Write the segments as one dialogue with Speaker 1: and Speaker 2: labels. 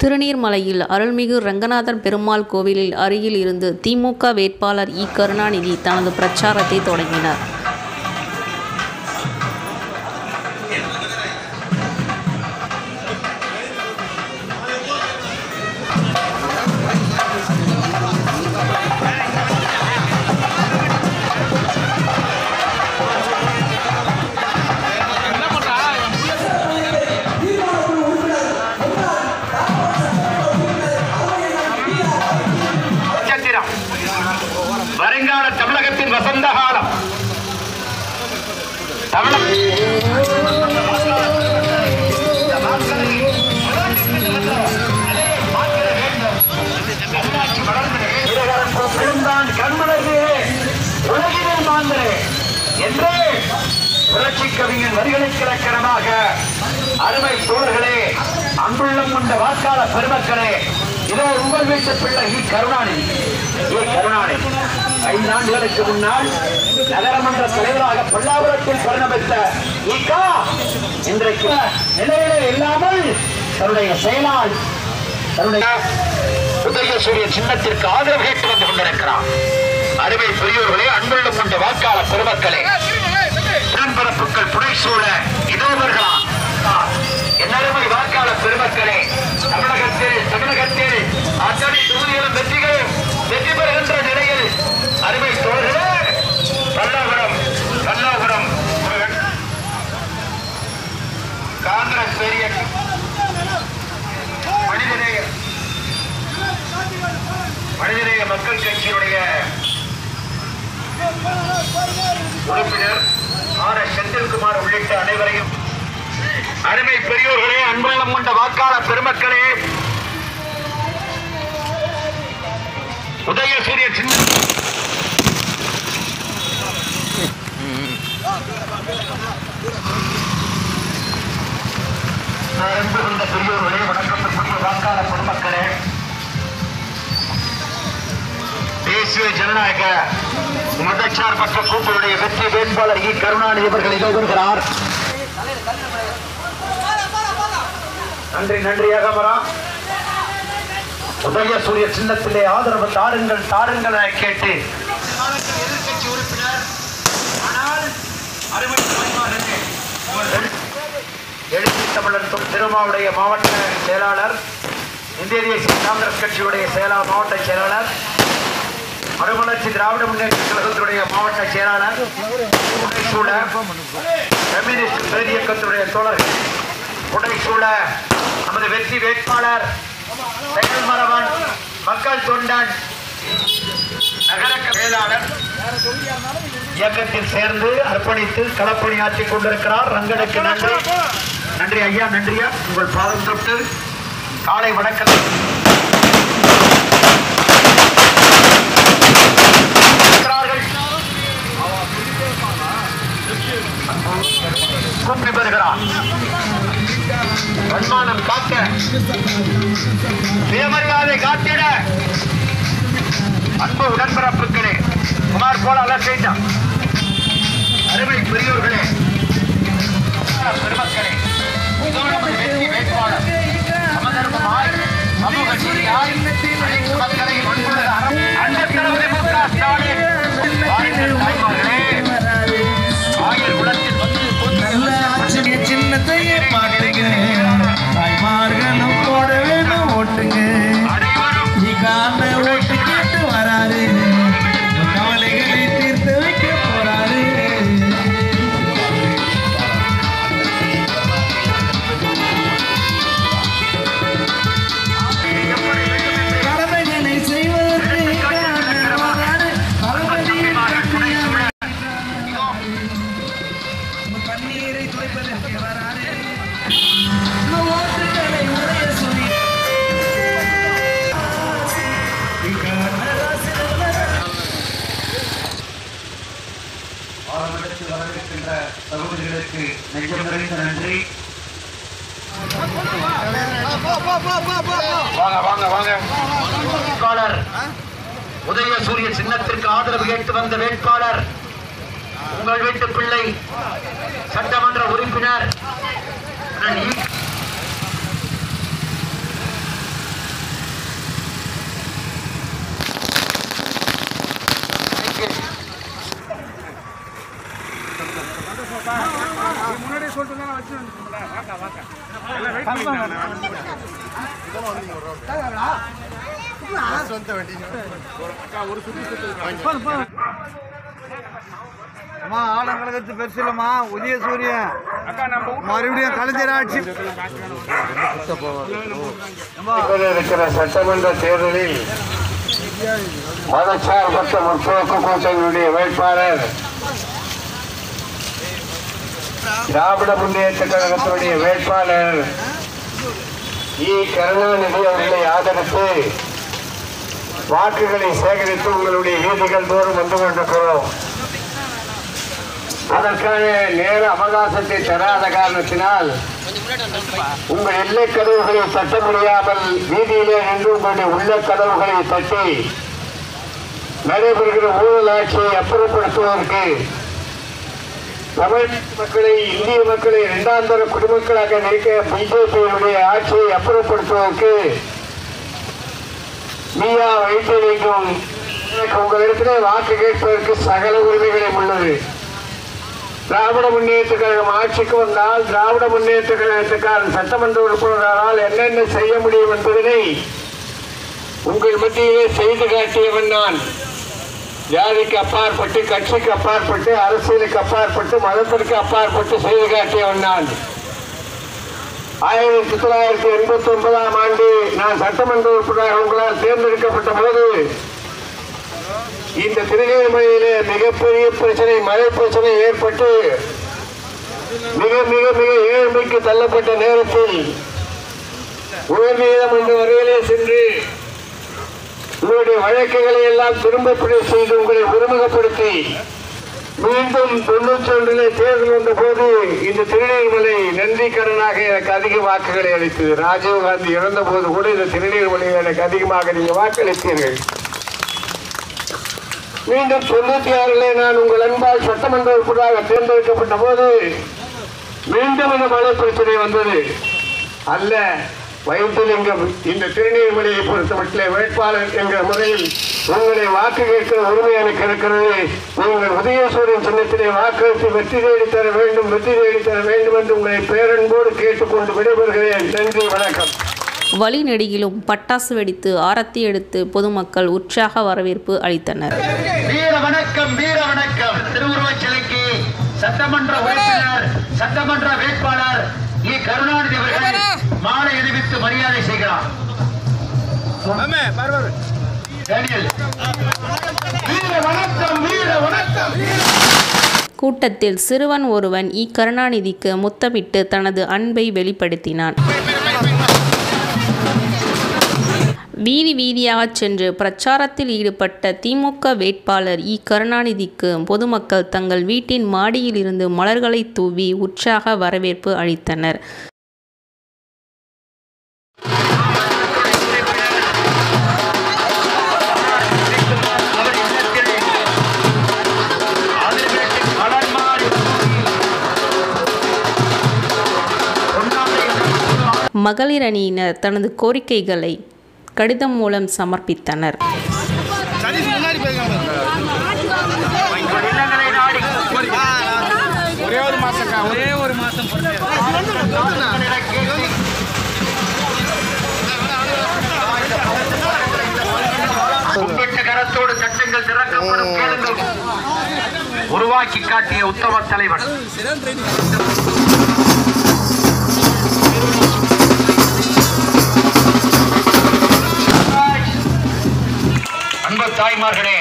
Speaker 1: திருநீர்மலையில் அருள்மிகு ரங்கநாதர் பெருமாள் கோவிலில் அருகில் இருந்து திமுக வேட்பாளர் இ கருணாநிதி தனது பிரச்சாரத்தை தொடங்கினார்
Speaker 2: நட்சத்திரம் வருங்கால தமிழகத்தின் வசந்த காலம் தமிழக பெருந்தான் கண்மலர்களே உலகிலே மாந்தரே என்று புரட்சி கவிஞன் வரிகளுக்கு இலக்கணமாக அருமை தோழர்களே அன்புள்ளம் கொண்ட வாக்காள பெருமக்களே இதோ உங்கள் வீட்டு பிள்ளை இ. கருணாநிதி ஏ கருணாநிதி ஐந்து ஆண்டுகளுக்கு முன்னால் நகரமன்ற தலைவராக பல்லாபுரத்தில் பரிணமித்த ஈகா இன்றைக்கு நிலையிலே இல்லாமல் தன்னுடைய செயலால் தன்னுடைய உதயசூரிய சின்னத்திற்கு ஆதரவு கேட்டு வந்து கொண்டிருக்கிறார் அருமை பெரியோர்களே அன்புள்ளம் கொண்ட வாக்காள பெருமக்களே உடன்பரப்புகள் புடைசூழ இதோ வருகிறார் என்னருமை வாக்காள பெருமக்களே தமிழகத்தில் தமிழகத்தில் அத்தனை தொகுதிகளும் வெற்றிகளும் வெற்றி பெறுகின்ற நிலையில் அருமை தோழர்களே பல்லாபுரம் பல்லாபுரம் காங்கிரஸ் பெரிய மனிதநேய மனிதநேய மக்கள் கட்சியினுடைய உறுப்பினர் ஆர் எஸ் செந்தில்குமார் உள்ளிட்ட அனைவரையும் அருமை பெரியோர்களே அன்புள்ளம் கொண்ட வாக்காளர் பெருமக்களே உதயசூரிய சின்ன அன்பு கொண்ட பெரியோர்களே வணக்கத்துக்குரிய வாக்காளர் பெருமக்களே தேசிய ஜனநாயக மதச்சார்பற்ற கூட்டணியுடைய வெற்றி வேட்பாளர் இ கருணாநிதி அவர்கள் இதோ வருகிறார் நன்றி நன்றி ஏகமரா உதயசூரிய சின்னத்திலே ஆதரவு தாருங்கள் தாருங்கள் என கேட்டு எதிர்கட்சி உறுப்பினர் ஆனால் அருமை தலைவருக்கு எழுச்சி தமிழர் தொ- திருமாவுடைய மாவட்ட செயலாளர் இந்திய தேசிய காங்கிரஸ் கட்சியுடைய செயலாளர் மாவட்ட செயலாளர் மறுமலர்ச்சி திராவிட முன்னேற்ற கழகத்துடைய மாவட்ட செயலாளர் புடைசூழ கம்யூனிஸ்ட் பேரியக்கத்துடைய தோழர்கள் புடைசூழ நமது வெற்றி வேட்பாளர் செயல்மரவன் மக்கள் தொண்டன் நகர செயலாளர் இயக்கத்தில் சேர்ந்து அர்ப்பணித்து களப்பணியாற்றிக் கொண்டிருக்கிறார் ரங்கனுக்கு நன்றி நன்றி ஐயா நன்றியா உங்கள் பாதம் தொட்டு காலை வணக்கம் இருக்கிறார்கள். கூப்பி வருகிறார் சன்மானம் காக்க சுயமரியாதை காத்திட அன்பு உடன்பிறப்புகளே குமார் போல அலசைட்டான் அருமை பெரியோர்களே பெருமக்களே இதோ நமது வெற்றி வேட்பாளர் சமதர்மமாய் சமூக நீதியாய் அனைத்து மக்களையும் அன்புள்ள அறம் அண்ணன் தளபதி மு க ஸ்டாலின் வாருங்கள் தாய்மார்களே ஆயர் குலத்தில் வந்து
Speaker 3: நல்ல ஆச்சரிய சின்னத்தையே பாட்டுங்க தாய்மார்களும் போட வேணும் ஓட்டுங்க
Speaker 2: அனைவரும்
Speaker 3: இகான ஓட்டு கேட்டு வராரு கவலைகளை தீர்த்து வைக்க போறாரு கடமைகளை செய்வதற்கு வராரு பரமதியின் கண்ணியவர். கண்ணீரை துடைப்பதற்கு வராரு ஓட்டுகளை உடைய சொல்லி
Speaker 2: ஆரம்பத்தில் வரவிருக்கின்ற சகோதரிகளுக்கு நெஞ்சம் நிறைந்த நன்றி வாங்க வாங்க வாங்க வேட்பாளர் உதயசூரிய சின்னத்திற்கு ஆதரவு கேட்டு வந்த வேட்பாளர் உங்கள் வீட்டு பிள்ளை சட்டமன்ற உறுப்பினர் அண்ணன் ஈ-
Speaker 4: அம்மா ஆலங்கலகத்து பெருசு இல்லம்மா உதய சூரியன் மறுபடியும் கலைஞர் ஆட்சி
Speaker 2: இருக்கிற சட்டமன்ற தேர்தலில் மதச்சார்பற்ற முற்போக்கு கூட்டணியுடைய வேட்பாளர் திராவிட முன்னேற்ற கழகத்தினுடைய வேட்பாளர் இ கருணாநிதி அவர்களை ஆதரித்து வாக்குகளை சேகரித்து உங்களுடைய வீதிகள் தோறும் வந்து கொண்டிருக்கிறோம் அதற்கான நேர அவகாசத்தை தராத காரணத்தினால் உங்கள் எல்லை கதவுகளை தட்ட முடியாமல் வீதியிலே நின்று உங்களுடைய உள்ள கதவுகளை தட்டி நடைபெறுகிற ஊழல் ஆட்சியை அப்புறப்படுத்துவதற்கு தமிழ் மக்களை இந்திய மக்களை இரண்டாம் தர குடிமக்களாக நிற்க பிஜேபியினுடைய ஆட்சியை அப்புறப்படுத்துவதற்கு நீயா வைத்து வேண்டும் எனக்கு உங்களிடத்திலே வாக்கு கேட்பதற்கு சகல உரிமைகளும் உள்ளது திராவிட முன்னேற்ற கழகம் ஆட்சிக்கு வந்தால் திராவிட முன்னேற்ற கழகத்துக்கான சட்டமன்ற உறுப்பினரால் என்னென்ன செய்ய முடியும் என்பதனை உங்கள் மத்தியிலே செய்து காட்டியவன் நான் ஜாதிக்கு அப்பாற்பட்டு கட்சிக்கு அப்பாற்பட்டு அரசியலுக்கு அப்பாற்பட்டு மதத்திற்கு அப்பாற்பட்டு செய்து காட்டியவன் நான் ஆயிரத்தி தொள்ளாயிரத்தி எண்பத்தி ஒன்பதாம் ஆண்டு நான் சட்டமன்ற உறுப்பினராக உங்களால் தேர்ந்தெடுக்கப்பட்ட போது இந்த திருநெல்வேலியிலே மிகப்பெரிய பிரச்சனை மழை பிரச்சனை ஏற்பட்டு மிக மிக மிக ஏழ்மைக்கு தள்ளப்பட்ட நேரத்தில் உயர்நீதிமன்ற வரையிலே சென்று உங்களுடைய வழக்குகளை எல்லாம் திரும்ப பிழை செய்து உங்களை ஒருமுகப்படுத்தி மீண்டும் தொண்ணூற்றி ஒன்றிலே தேர்தல் வந்த போது இந்த திருநெல்வேலி நன்றிக்கடனாக எனக்கு அதிக வாக்குகளை அளித்தது ராஜீவ் காந்தி இறந்த போது கூட இந்த திருநெல்வேலி எனக்கு அதிகமாக நீங்க வாக்களித்தீர்கள் மீண்டும் தொண்ணூத்தி ஆறிலே நான் உங்கள் அன்பால் சட்டமன்ற உறுப்பினராக தேர்ந்தெடுக்கப்பட்ட போது மீண்டும் இந்த மழை பிரச்சனை வந்தது அல்ல வைத்திலிங்கம் இந்த திருநீர்மலையை பொறுத்தமட்டிலே வேட்பாளர் என்கிற முறையில் உங்களை வாக்கு கேட்கிற உரிமை எனக்கு இருக்கிறது நீங்கள் உதயசூரியன் சின்னத்திலே வாக்களித்து வெற்றி தேடி தர வேண்டும் வெற்றி தேடி தர வேண்டும் என்று உங்களை பேரன்போடு கேட்டுக்கொண்டு விடைபெறுகிறேன் நன்றி வணக்கம்
Speaker 1: வழிநெடுகிலும் பட்டாசு வெடித்து ஆரத்தி எடுத்து பொதுமக்கள் உற்சாக வரவேற்பு அளித்தனர்
Speaker 2: வீர வணக்கம் வீர வணக்கம் திருவுருவச் சிலைக்கு சட்டமன்ற உறுப்பினர் சட்டமன்ற வேட்பாளர் இ கருணாநிதி அவர்கள் மாலை அணிவித்து மரியாதை செய்கிறார் டேனியல். வீர வணக்கம் வீர வணக்கம்
Speaker 1: கூட்டத்தில் சிறுவன் ஒருவன் இ கருணாநிதிக்கு முத்தமிட்டு தனது அன்பை வெளிப்படுத்தினான் வீதி வீதியாகச் சென்று பிரச்சாரத்தில் ஈடுபட்ட திமுக வேட்பாளர் இ கருணாநிதிக்கு பொதுமக்கள் தங்கள் வீட்டின் மாடியில் இருந்து மலர்களை தூவி உற்சாக வரவேற்பு அளித்தனர்
Speaker 2: அவர் இல்லத்தில் அதிர்வேட்டை மலர் மாறி பொன்னாடை
Speaker 1: மகளிர் அணியினர் தனது கோரிக்கைகளை கடிதம் மூலம் சமர்ப்பித்தனர்
Speaker 2: இல்லங்களை நாடி
Speaker 4: ஒரே ஒரு மாசக்கா ஒரே ஒரு மாசம்
Speaker 2: கும்பிட்ட கரத்தோடு சட்டங்கள் திறக்கப்படும் கேளுங்கள் உருவாக்கி காட்டிய உத்தம தலைவன் அன்பு தாய்மார்களே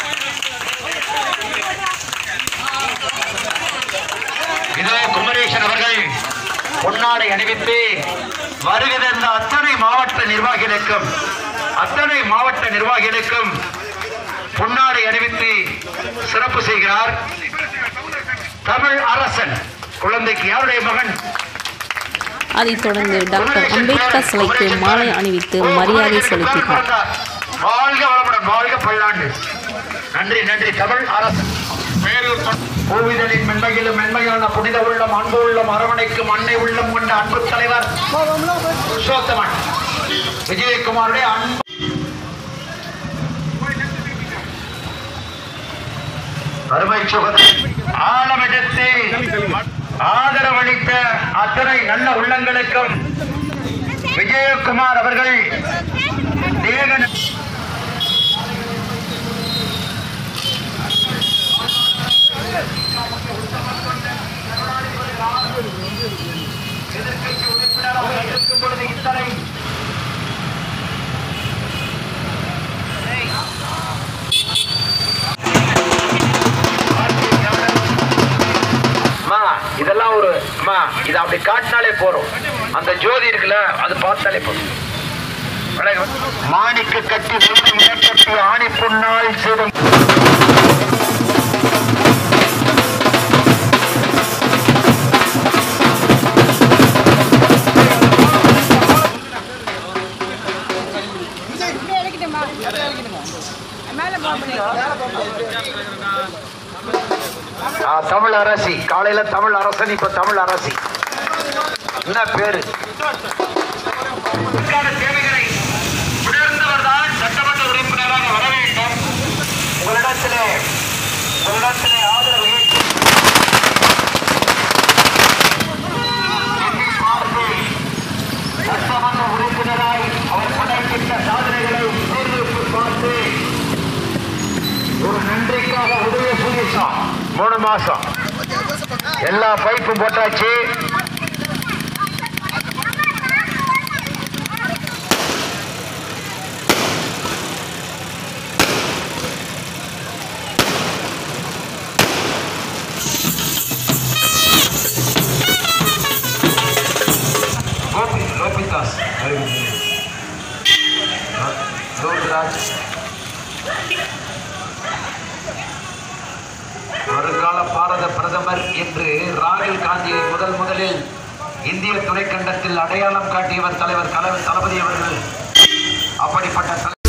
Speaker 2: இதோ குமரேசன் அவர்கள் பொன்னாடை அணிவித்து வருகிற இந்த அத்தனை மாவட்ட நிர்வாகிகளுக்கும் அத்தனை மாவட்ட நிர்வாகிகளுக்கும் பொன்னாடை அணிவித்து சிறப்பு செய்கிறார் தமிழ் அரசன் குழந்தைக்கு யாருடைய மகன்
Speaker 1: அதைத் தொடர்ந்து டாக்டர் அம்பேத்கர் சிலைக்கு மாலை அணிவித்து மரியாதை செலுத்தினார்
Speaker 2: வாழ்க வளமுடன் வாழ்க பல்லாண்டு நன்றி நன்றி தமிழ் அரசு பூவிதழின் மென்மையிலும் மென்மையான புனித உள்ளம் அன்பு உள்ளம் அரவணைக்கும் அன்னை உள்ளம் கொண்ட அன்பு தலைவர் புருஷோத்தமன் விஜயகுமாருடைய அன்பு அருமை சுகதை ஆழமிடத்து ஆதரவளித்த அத்தனை நல்ல உள்ளங்களுக்கும் விஜயகுமார் அவர்கள் தேகன் எதிர்க்கட்சி உறுப்பினராக இருக்கும் பொழுது இத்தனை அம்மா இதெல்லாம் ஒரு அம்மா இதை அப்படி காட்டினாலே போறோம் அந்த ஜோதி இருக்குல்ல அது பார்த்தாலே போதும் மாணிக்கு கட்டி முழுக்க இடக்கட்டி ஆணி புண்ணால் சிறும் ஆ, தமிழ் அரசி காலையில தமிழ் அரசன் இப்ப தமிழ் அரசி என்ன பேரு தேவைகளை உணர்ந்தவர்தான் சட்டமன்ற உறுப்பினராக வர வேண்டும் உங்களிடத்திலே உங்களிடத்திலே ஆதரவு ஏற்று எண்ணி பார்த்து சட்டமன்ற உறுப்பினராய் அவர் படைக்கின்ற சாதனைகளை சீர்தூக்கி பார்த்து ஒரு நன்றிக்காக உதய சூரியசா மூணு மாசம் எல்லா பைப்பும் போட்டாச்சு கோபி கோபிதாஸ் ரோஹிராஜ் வருங்கால பாரத பிரதமர் என்று ராகுல் காந்தியை முதல் முதலில் இந்திய துணைக்கண்டத்தில் அடையாளம் காட்டியவர் தலைவர் கல- தளபதி அவர்கள் அப்படிப்பட்ட தலை-